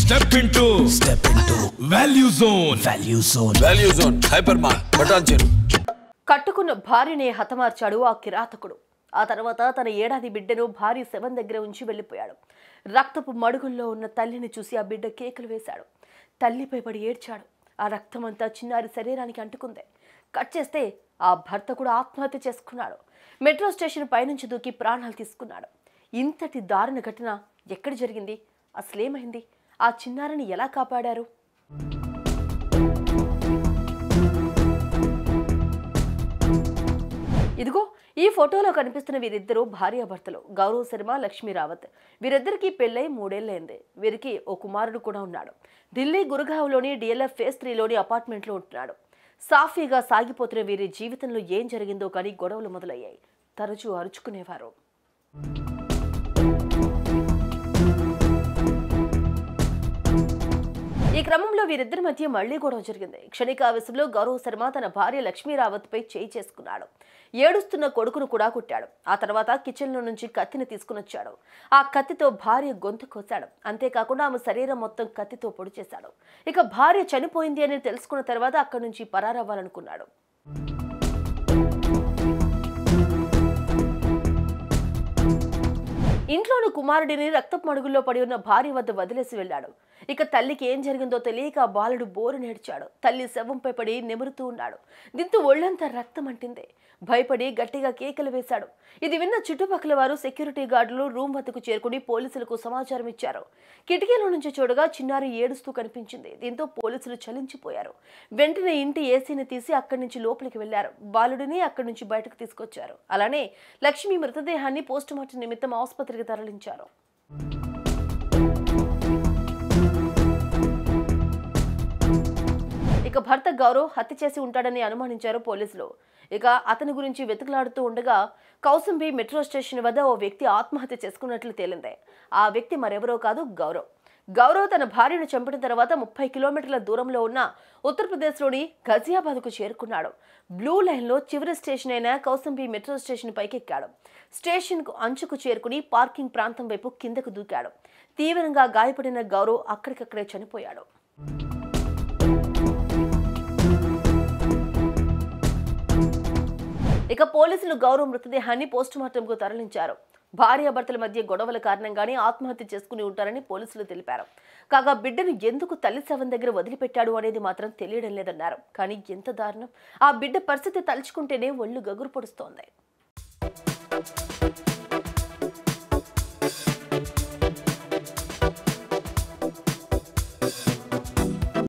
step into step into value zone value zone value zone hyper mark బటాన్ చెరు కట్టుకున్న భార్యనే హతమార్చాడు ఆ కిరాతకుడు ఆ తర్వాత తన ఏడాది బిడ్డను భార్య శవం దగ్గర ఉంచి వెళ్ళిపోయాడు రక్తపు మడుగుల్లో ఉన్న తల్లిని చూసి ఆ బిడ్డ కేకలు వేశాడు తల్లిపై పడి ఏడ్చాడు ఆ రక్తమంతా చిన్నారి శరీరానికి అంటుకుంది కట్ చేస్తే ఆ భర్త కూడా ఆత్మహత్య చేసుకున్నాడు మెట్రో స్టేషన్ పైనుంచి దూకి ప్రాణాలు తీసుకున్నాడు ఇంతటి దారుణ ఘటన ఎక్కడ జరిగింది అసలేమైంది ఆ చిన్నారిని ఎలా కాపాడారు ఇదిగో ఈ ఫోటోలో కనిపిస్తున్న వీరిద్దరూ భార్యాభర్తలు గౌరవ్ శర్మ లక్ష్మీ రావత్ వీరిద్దరికీ పెళ్ళై మూడేళ్లైంది వీరికి ఓ కుమారుడు కూడా ఉన్నాడు ఢిల్లీ గురుగావ్లోని డిఎల్ఎఫ్ ఫేస్ త్రీలోని అపార్ట్మెంట్లో ఉంటున్నాడు సాఫీగా సాగిపోతున్న వీరి జీవితంలో ఏం జరిగిందో కానీ గొడవలు మొదలయ్యాయి తరచూ అరుచుకునేవారు ఈ క్రమంలో వీరిద్దరి మధ్య మళ్లీ గొడవ జరిగింది క్షణికావేశంలో గౌరవ్ శర్మ తన భార్య లక్ష్మీ రావత్ పై చేయి చేసుకున్నాడు ఏడుస్తున్న కొడుకును కూడా కుట్టాడు ఆ తర్వాత కిచెన్లో నుంచి కత్తిని తీసుకునొచ్చాడు ఆ కత్తితో భార్య గొంతు కోశాడు అంతేకాకుండా ఆమె శరీరం మొత్తం కత్తితో పొడి చేశాడు ఇక భార్య చనిపోయింది అని తెలుసుకున్న తర్వాత అక్కడి నుంచి పరారవ్వాలనుకున్నాడు ఇంట్లోని కుమారుడిని రక్తపు మడుగుల్లో పడి ఉన్న భార్య వద్ద వదిలేసి వెళ్ళాడు ఇక తల్లికి ఏం జరిగిందో తెలియక ఆ బాలుడు బోరు నేడ్చాడు తల్లి శవంపై పడి నిమురుతూ ఉన్నాడు దీంతో ఒళ్ళంతా రక్తం అంటింది భయపడి గట్టిగా కేకలు వేశాడు ఇది విన్న చుట్టుపక్కల వారు సెక్యూరిటీ గార్డులు రూమ్ వద్దకు చేరుకుని పోలీసులకు సమాచారం ఇచ్చారు కిటికీలో నుంచి చూడగా చిన్నారి ఏడుస్తూ కనిపించింది దీంతో పోలీసులు చలించిపోయారు వెంటనే ఇంటి ఏసీని తీసి అక్కడి నుంచి లోపలికి వెళ్లారు బాలుడిని అక్కడి నుంచి బయటకు తీసుకొచ్చారు అలానే లక్ష్మి మృతదేహాన్ని పోస్టుమార్టం నిమిత్తం ఆసుపత్రికి తరలించారు ఇక భర్త గౌరవ్ హత్య చేసి ఉంటాడని అనుమానించారు పోలీసులు ఇక అతని గురించి వెతుకులాడుతూ ఉండగా కౌసంబి మెట్రో స్టేషన్ వద్ద ఓ వ్యక్తి ఆత్మహత్య చేసుకున్నట్లు తేలింది ఆ వ్యక్తి మరెవరో కాదు గౌరవ్ గౌరవ్ తన భార్యను చంపిన తర్వాత ముప్పై కిలోమీటర్ల దూరంలో ఉన్న ఉత్తరప్రదేశ్లోని గజియాబాద్కు చేరుకున్నాడు బ్లూ లైన్లో చివరి స్టేషన్ అయిన కౌసంబి మెట్రో స్టేషన్ పైకెక్కాడు స్టేషన్కు అంచుకు చేరుకుని పార్కింగ్ ప్రాంతం వైపు కిందకు దూకాడు తీవ్రంగా గాయపడిన గౌరవ్ అక్కడికక్కడే చనిపోయాడు ఇక పోలీసులు గౌరవ్ మృతదేహాన్ని పోస్టుమార్టంకు తరలించారు భార్యాభర్తల మధ్య గొడవల కారణంగానే ఆత్మహత్య చేసుకుని ఉంటారని పోలీసులు తెలిపారు కాగా బిడ్డను ఎందుకు తల్లి శవం దగ్గర వదిలిపెట్టాడు అనేది మాత్రం తెలియడం లేదన్నారు కానీ ఎంత దారుణం ఆ బిడ్డ పరిస్థితి తలుచుకుంటేనే ఒళ్ళు గగురు పొడుస్తోంది